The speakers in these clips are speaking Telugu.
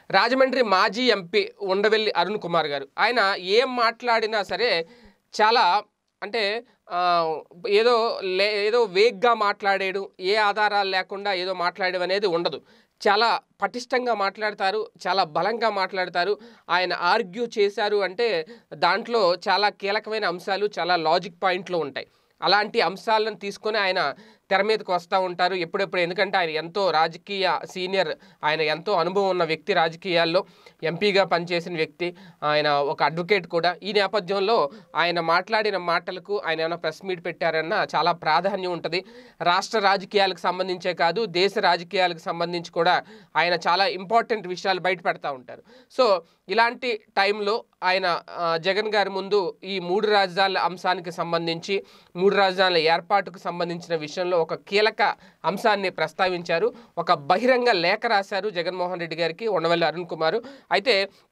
రాజమండ్రి మాజీ ఎంపీ ఉండవెల్లి అరుణ్ కుమార్ గారు ఆయన ఏం మాట్లాడినా సరే చాలా అంటే ఆ, ఏదో లే ఏదో వేగ్గా మాట్లాడేయడం ఏ ఆధారాలు లేకుండా ఏదో మాట్లాడడం అనేది ఉండదు చాలా పటిష్టంగా మాట్లాడతారు చాలా బలంగా మాట్లాడతారు ఆయన ఆర్గ్యూ చేశారు అంటే దాంట్లో చాలా కీలకమైన అంశాలు చాలా లాజిక్ పాయింట్లు ఉంటాయి అలాంటి అంశాలను తీసుకొని ఆయన తెర మీదకి వస్తూ ఉంటారు ఎప్పుడెప్పుడు ఎందుకంటే ఆయన ఎంతో రాజకీయ సీనియర్ ఆయన ఎంతో అనుభవం ఉన్న వ్యక్తి రాజకీయాల్లో ఎంపీగా పనిచేసిన వ్యక్తి ఆయన ఒక అడ్వకేట్ కూడా ఈ నేపథ్యంలో ఆయన మాట్లాడిన మాటలకు ఆయన ఏమైనా ప్రెస్ మీట్ పెట్టారన్న చాలా ప్రాధాన్యం ఉంటుంది రాష్ట్ర రాజకీయాలకు సంబంధించే కాదు దేశ రాజకీయాలకు సంబంధించి కూడా ఆయన చాలా ఇంపార్టెంట్ విషయాలు బయట పెడతా ఉంటారు సో ఇలాంటి టైంలో ఆయన ఆ, జగన్ గారి ముందు ఈ మూడు రాజధానుల అంశానికి సంబంధించి మూడు రాజధానుల ఏర్పాటుకు సంబంధించిన విషయంలో ఒక కీలక అంశాన్ని ప్రస్తావించారు ఒక బహిరంగ లేఖ రాశారు జగన్మోహన్ రెడ్డి గారికి ఉండవల్లి అరుణ్ కుమార్ అయితే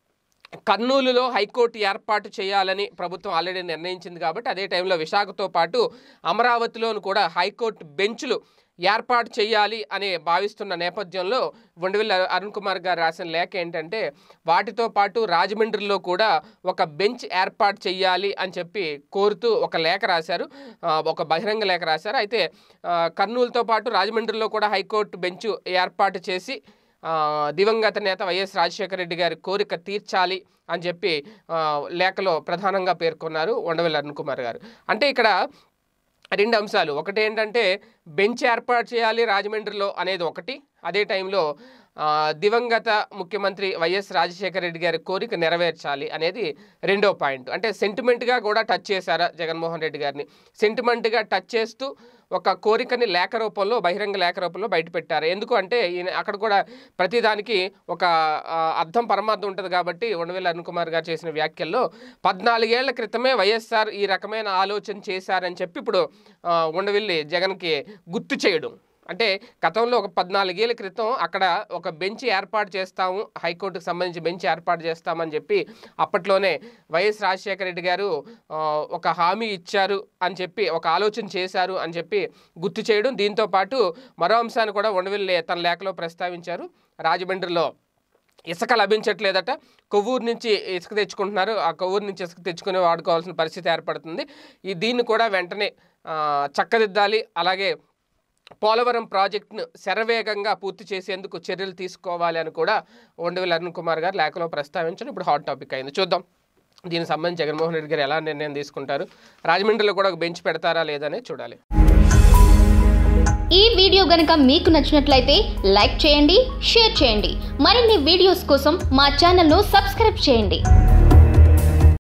కర్నూలులో హైకోర్టు ఏర్పాటు చేయాలని ప్రభుత్వం ఆల్రెడీ నిర్ణయించింది కాబట్టి అదే టైంలో విశాఖతో పాటు అమరావతిలోను కూడా హైకోర్టు బెంచ్లు ఏర్పాటు చేయాలి అని భావిస్తున్న నేపథ్యంలో ఉండవిల్లి అరుణ్ కుమార్ గారు రాసిన లేఖ ఏంటంటే వాటితో పాటు రాజమండ్రిలో కూడా ఒక బెంచ్ ఏర్పాటు చేయాలి అని చెప్పి కోరుతూ ఒక లేఖ రాశారు ఆ, ఒక బహిరంగ లేఖ రాశారు అయితే ఆ, కర్నూలుతో పాటు రాజమండ్రిలో కూడా హైకోర్టు బెంచ్ ఏర్పాటు చేసి ఆ, దివంగత నేత వైఎస్ రాజశేఖర రెడ్డి గారి కోరిక తీర్చాలి అని చెప్పి ఆ, లేఖలో ప్రధానంగా పేర్కొన్నారు ఉండవల్లి అరుణ్ కుమార్ గారు అంటే ఇక్కడ రెండు అంశాలు ఒకటి ఏంటంటే బెంచ్ ఏర్పాటు చేయాలి రాజమండ్రిలో అనేది ఒకటి అదే టైంలో ఆ, దివంగత ముఖ్యమంత్రి వైఎస్ రాజశేఖర రెడ్డి గారి కోరిక నెరవేర్చాలి అనేది రెండో పాయింట్ అంటే సెంటిమెంట్గా కూడా టచ్ చేశారా జగన్మోహన్ రెడ్డి గారిని సెంటిమెంట్గా టచ్ చేస్తూ ఒక కోరికని లేఖ రూపంలో బహిరంగ లేఖ రూపంలో బయట పెట్టారు ఎందుకు అంటే ఈయన అక్కడ కూడా ప్రతిదానికి ఒక ఆ, అర్థం పరమార్థం ఉంటుంది కాబట్టి ఉండవేల అరుణ్ కుమార్ గారు చేసిన వ్యాఖ్యల్లో పద్నాలుగేళ్ల క్రితమే వైఎస్ఆర్ ఈ రకమైన ఆలోచన చేశారని చెప్పి ఇప్పుడు ఆ, ఉండవెల్లి జగన్కి గుర్తు చేయడం అంటే గతంలో ఒక పద్నాలుగేళ్ల క్రితం అక్కడ ఒక బెంచ్ ఏర్పాటు చేస్తాము హైకోర్టుకు సంబంధించి బెంచ్ ఏర్పాటు చేస్తామని చెప్పి అప్పట్లోనే వైఎస్ రాజశేఖర రెడ్డి గారు ఆ, ఒక హామీ ఇచ్చారు అని చెప్పి ఒక ఆలోచన చేశారు అని చెప్పి గుర్తు చేయడం దీంతో పాటు మరో అంశాన్ని కూడా ఉండవెల్లి తన లేఖలో ప్రస్తావించారు రాజమండ్రిలో ఇసుక లభించట్లేదట కొవ్వూరు నుంచి ఇసుక తెచ్చుకుంటున్నారు ఆ కొవ్వూరు నుంచి ఇసుక తెచ్చుకుని వాడుకోవాల్సిన పరిస్థితి ఏర్పడుతుంది ఈ దీన్ని కూడా వెంటనే ఆ, చక్కదిద్దాలి అలాగే పోలవరం ప్రాజెక్టును శరవేగంగా పూర్తి చేసేందుకు చర్యలు తీసుకోవాలి అని కూడా ఉండవెల్లి అరుణ్ కుమార్ గారు లేఖలో ప్రస్తావించడం ఇప్పుడు హాట్ టాపిక్ అయింది చూద్దాం దీనికి సంబంధించి జగన్మోహన్ రెడ్డి గారు ఎలా నిర్ణయం తీసుకుంటారు రాజమండ్రిలో కూడా ఒక బెంచ్ పెడతారా లేదనే చూడాలి ఈ వీడియో గనుక మీకు నచ్చినట్లయితే లైక్ చేయండి షేర్ చేయండి మరిన్ని వీడియోస్ కోసం మా ఛానల్ను సబ్స్క్రైబ్ చేయండి